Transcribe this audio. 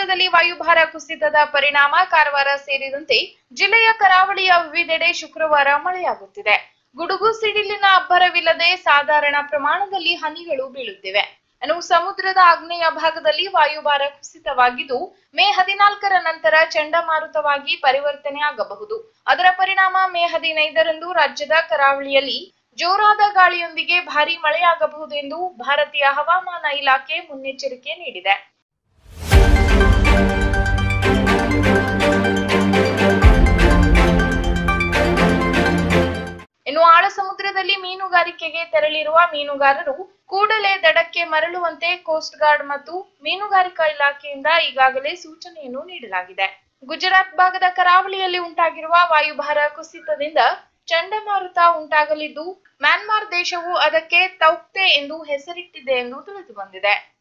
ಸಮುದ್ರದಲ್ಲಿ ವಾಯುಭಾರ ಕುಸಿತದ ಪರಿಣಾಮ ಕಾರವಾರ ಸೇರಿದಂತೆ ಜಿಲ್ಲೆಯ ಕರಾವಳಿಯ ವಿವಿಧೆಡೆ ಶುಕ್ರವಾರ ಮಳೆಯಾಗುತ್ತಿದೆ ಗುಡುಗು ಸಿಡಿಲಿನ ಅಬ್ಬರವಿಲ್ಲದೆ ಸಾಧಾರಣ ಪ್ರಮಾಣದಲ್ಲಿ ಹನಿಗಳು ಬೀಳುತ್ತಿವೆ ಇನ್ನು ಸಮುದ್ರದ ಆಗ್ನೇಯ ಭಾಗದಲ್ಲಿ ವಾಯುಭಾರ ಕುಸಿತವಾಗಿದ್ದು ಮೇ ಹದಿನಾಲ್ಕರ ನಂತರ ಚಂಡಮಾರುತವಾಗಿ ಪರಿವರ್ತನೆ ಆಗಬಹುದು ಅದರ ಪರಿಣಾಮ ಮೇ ಹದಿನೈದರಂದು ರಾಜ್ಯದ ಕರಾವಳಿಯಲ್ಲಿ ಜೋರಾದ ಗಾಳಿಯೊಂದಿಗೆ ಭಾರೀ ಮಳೆಯಾಗಬಹುದು ಎಂದು ಭಾರತೀಯ ಹವಾಮಾನ ಇಲಾಖೆ ಮುನ್ನೆಚ್ಚರಿಕೆ ನೀಡಿದೆ ಇನ್ನು ಆಳ ಸಮುದ್ರದಲ್ಲಿ ಮೀನುಗಾರಿಕೆಗೆ ತೆರಳಿರುವ ಮೀನುಗಾರರು ಕೂಡಲೇ ದಡಕ್ಕೆ ಮರಳುವಂತೆ ಕೋಸ್ಟ್ ಗಾರ್ಡ್ ಮತ್ತು ಮೀನುಗಾರಿಕಾ ಇಲಾಖೆಯಿಂದ ಈಗಾಗಲೇ ಸೂಚನೆಯನ್ನು ನೀಡಲಾಗಿದೆ ಗುಜರಾತ್ ಭಾಗದ ಕರಾವಳಿಯಲ್ಲಿ ಉಂಟಾಗಿರುವ ವಾಯುಭಾರ ಕುಸಿತದಿಂದ ಚಂಡಮಾರುತ ಉಂಟಾಗಲಿದ್ದು ಮ್ಯಾನ್ಮಾರ್ ದೇಶವು ಅದಕ್ಕೆ ತೌಕ್ತೆ ಎಂದು ಹೆಸರಿಟ್ಟಿದೆ ಎಂದು ತಿಳಿದು ಬಂದಿದೆ